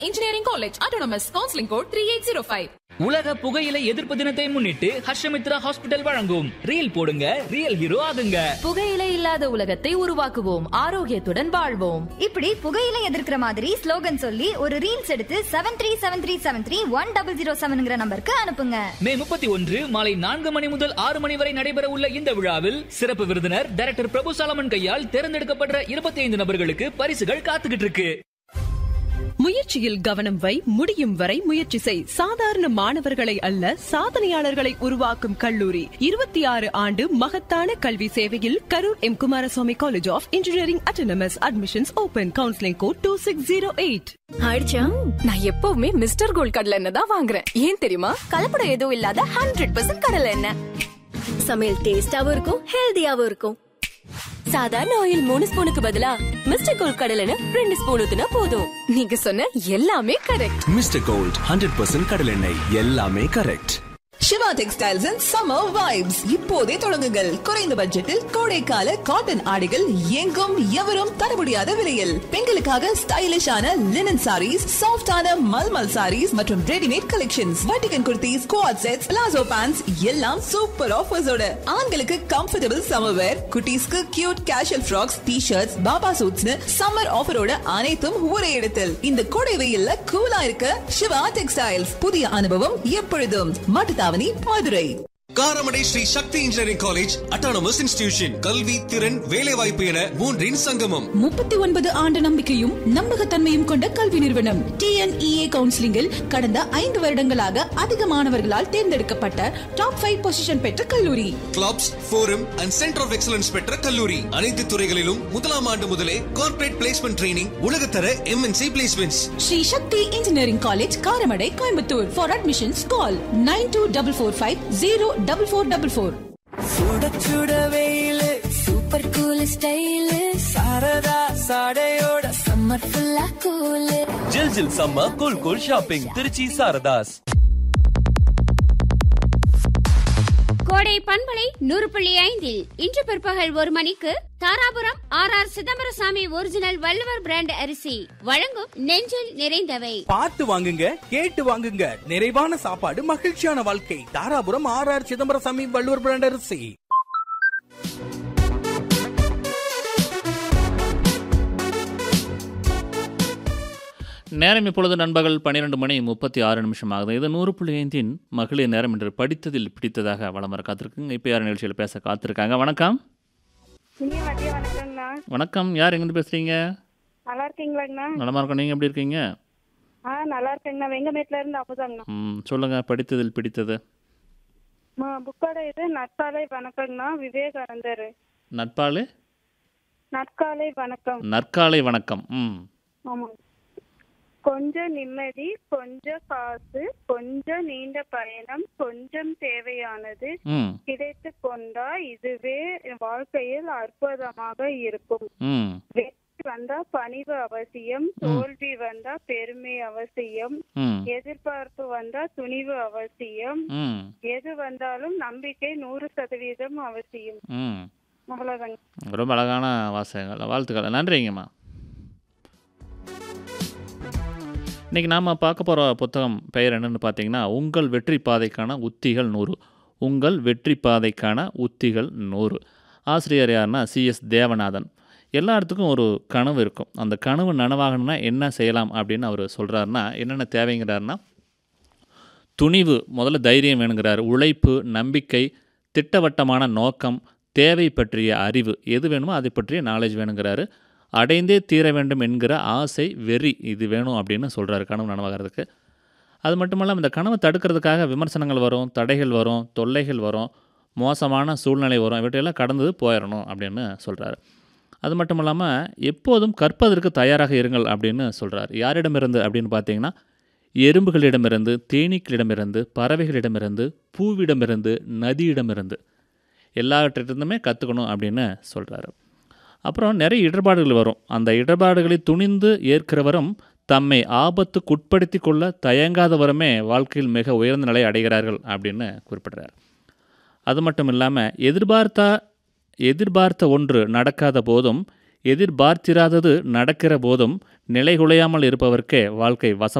engineering college autonomous counselling code three eight zero five உலக புகையிலை எதிர்ப்பு தினத்தை முன்னிட்டு ஹர்ஷமித்ரா ஹாஸ்பிட்டல் வழங்கும் ரீல் போடுங்க ரியல் ஹீரோ ஆகுங்க புகையிலை இல்லாத உலகத்தை உருவாக்குவோம் ஆரோக்கியத்துடன் வாழ்வோம் இப்படி புகையில எதிர்க்கிற மாதிரி ஸ்லோகன் சொல்லி ஒரு ரீல்ஸ் எடுத்து seven three seven three seven three one double zero செவன்ங்கிற நம்பருக்கு அனுப்புங்க மே முப்பத்தி ஒன்று மாலை நான்கு மணி முதல் ஆறு மணி வரை நடைபெற உள்ள இந்த விழாவில் சிறப்பு விருந்தினர் டைரக்டர் பிரபு சாலமன் கையால் தேர்ந்தெடுக்கப்பட்ட இருபத்தி ஐந்து நபர்களுக்கு பரிசுகள் காத்துக்கிட்டு இருக்கு முயற்சியில் கவனம் வை முடியும் வரை முயற்சி செய் சாதாரண மாணவர்களை அல்ல சாதனையாளர்களை உருவாக்கும் கல்லூரி இருபத்தி ஆறு ஆண்டு மகத்தான கல்வி சேவையில் Karur M Kumaraswamy college of engineering autonomous admissions open counselling code two six zero eight ஆயிடுச்சா நான் எப்பவுமே மிஸ்டர் கோல்ட் கடலை எண்ணெய் தான் வாங்குறேன் ஏன் தெரியுமா கலப்படம் எதுவும் இல்லாத ஹண்ட்ரட் பர்சன்ட் கடலை எண்ணெய் சமையல் டேஸ்டாவும் இருக்கும் ஹெல்தியாவும் இருக்கும் சாதாரண ஆயில் மூணு ஸ்பூனுக்கு பதிலா மிஸ்டர் கோல் கடலைன்னு ரெண்டு ஸ்பூன் ஊத்துனா போதும் நீங்க சொன்ன எல்லாமே correct mister gold hundred percent கடலெண்ணெய் எல்லாமே correct Siva textiles and summer vibes இப்போதே தொடங்குங்கள் குறைந்த பட்ஜெட்டில் கோடைக்கால காட்டன் ஆடைகள் எங்கும் எவரும் தர முடியாத விலையில் பெண்களுக்காக ஸ்டைலிஷான லினன் சாரீஸ் சாஃப்டான மல்மல் சாரீஸ் மற்றும் ரெடிமேட் கலெக்ஷன்ஸ் வட்டிகன் kurtis coord sets palazzo pants எல்லாம் சூப்பர் ஆஃபர்ஸோட ஆண்களுக்கு கம்ஃபர்டபுள் சம்மர் வேர் குட்டீஸ்க்கு cute casual frocks T shirts பாபா சூட்ஸ்னு சம்மர் ஆஃபரோட அனைத்தும் ஒரே இடத்தில் இந்த கோடை வெயில்ல கூலா இருக்க சிவா டெக்ஸ்டைல்ஸ் புதிய அனுபவம் எப்பொழுதும் Mattuthavani Madurai Karamadai Sri Sakthi engineering college autonomous institution கல்வி திறன் வேலைவாய்ப்பு என மூன்றின் சங்கமம் முப்பத்தி ஒன்பது ஆண்டு நம்பிக்கையும் நம்பகத்தன்மையும் கொண்ட கல்வி நிறுவனம் டிஎன்இஏ கவுன்சிலிங்கில் கடந்த ஐந்து வருடங்களாக அதிக மாணவர்களால் தேர்ந்தெடுக்கப்பட்ட டாப் ஃபைவ் பொசிஷன் பெற்ற கல்லூரி clubs forum and centre of excellence பெற்ற கல்லூரி அனைத்து துறைகளிலும் முதலாம் ஆண்டு முதலே கார்ப்பரேட் பிளேஸ்மெண்ட் ட்ரைனிங் உலகத்தர MNC placements Sri Sakthi engineering college Karamadai Coimbatore for admissions call nine two double four five zero double four double four சுட சுட வெயிலு சூப்பர் கூல் ஸ்டைல் சாரதா சாடையோட சம்மர் ஃபுல்லா கூல் ஜில் ஜில் சம்ம cool cool shopping Trichy Sarathas கோடை பண்பலை நூறு புள்ளி ஐந்தில் இன்று பிற்பகல் ஒரு மணிக்கு Dharapuram R R Chidambarasamy original Valluvar brand அரிசி வழங்கும் நெஞ்சில் நிறைந்தவை பார்த்து வாங்குங்க கேட்டு வாங்குங்க நிறைவான சாப்பாடு மகிழ்ச்சியான வாழ்க்கை Dharapuram R R Chidambarasamy Valluvar brand அரிசி நேரம் இப்பொழுது நண்பகல் பன்னிரெண்டு மணி முப்பத்தி ஆறு நிமிஷம் ஆகுது இது நூறு புள்ளி ஐந்தின் மகளிர் நேரம் என்று படித்ததில் பிடித்ததாக வளம் வர காத்திருக்குங்க இப்போ யார் நிகழ்ச்சியில் பேச காத்திருக்காங்க வணக்கம் இனிய மதிய வணக்கங்கண்ணா வணக்கம் யார் எங்கேருந்து பேசுகிறீங்க நல்லா இருக்கீங்களாங்கண்ணா நலமா இருக்கோம் நீங்கள் எப்படி இருக்கீங்க ஆ நல்லா இருக்கேங்கண்ணா வெங்கமேட்ல இருந்து அப்புதாங்கண்ணா ம் சொல்லுங்கள் படித்ததில் பிடித்தது புக்கோட இது நற்காலை வணக்கங்கண்ணா விவேகானந்தர் நட்பாளு நற்காலை வணக்கம் நற்காலை வணக்கம் ம் ஆமாங்க கொஞ்சம் நிம்மதி கொஞ்சம் காசு கொஞ்சம் நீண்ட பயணம் கொஞ்சம் தேவையானது ம் கிடைத்து கொண்டா இதுவே வாழ்க்கையில் அற்புதமாக இருக்கும் ம் வெற்றி வந்தா பணிவு அவசியம் தோல்வி வந்தா பெருமை அவசியம் ம் எதிர்பார்ப்பு வந்தா துணிவு அவசியம் ம் எது வந்தாலும் நம்பிக்கை நூறு சதவீதம் அவசியம் ம் அவ்வளவுதாங்க ரொம்ப அழகான வாசகங்கள் வாழ்த்துக்கள் நன்றிங்கம்மா இன்றைக்கி நாம் பார்க்க போகிற புத்தகம் பெயர் என்னென்னு பார்த்தீங்கன்னா உங்கள் வெற்றி பாதைக்கான உத்திகள் நூறு உங்கள் வெற்றி பாதைக்கான உத்திகள் நூறு ஆசிரியர் யாருன்னா சிஎஸ் தேவநாதன் எல்லா இடத்துக்கும் ஒரு கனவு இருக்கும் அந்த கனவு நனவாகணும்னா என்ன செய்யலாம் அப்படின்னு அவர் சொல்கிறாருன்னா என்னென்ன தேவைங்கிறாருன்னா துணிவு முதல்ல தைரியம் வேணுங்கிறார் உழைப்பு நம்பிக்கை திட்டவட்டமான நோக்கம் தேவை பற்றிய அறிவு எது வேணுமோ அதை பற்றிய நாலேஜ் வேணுங்கிறாரு அடைந்தே தீர வேண்டும் என்கிற ஆசை வெறி இது வேணும் அப்படின்னு சொல்கிறாரு கனவு நனவாகிறதுக்கு அது மட்டும் இல்லாமல் இந்த கனவை தடுக்கிறதுக்காக விமர்சனங்கள் வரும் தடைகள் வரும் தொல்லைகள் வரும் மோசமான சூழ்நிலை வரும் இவற்றையெல்லாம் கடந்து போயிடணும் அப்படின்னு சொல்கிறாரு அது மட்டும் இல்லாமல் எப்போதும் கற்பதற்கு தயாராக இருங்கள் அப்படின்னு சொல்கிறார் யாரிடமிருந்து அப்படின்னு பார்த்தீங்கன்னா எறும்புகளிடமிருந்து தேனீக்களிடமிருந்து பறவைகளிடமிருந்து பூவிடமிருந்து நதியிடமிருந்து எல்லாவற்றிலிருந்துமே கற்றுக்கணும் அப்படின்னு சொல்கிறாரு அப்புறம் நிறைய இடர்பாடுகள் வரும் அந்த இடர்பாடுகளை துணிந்து ஏற்கிறவரும் தம்மை ஆபத்துக்குட்படுத்தி கொள்ள தயங்காதவருமே வாழ்க்கையில் மிக உயர்ந்த நிலை அடைகிறார்கள் அப்படின்னு குறிப்பிடுறார் அது மட்டும் இல்லாமல் எதிர்பார்த்தா எதிர்பார்த்த ஒன்று நடக்காத போதும் எதிர்பார்த்திராதது நடக்கிற போதும் நிலைகுலையாமல் இருப்பவர்க்கே வாழ்க்கை வச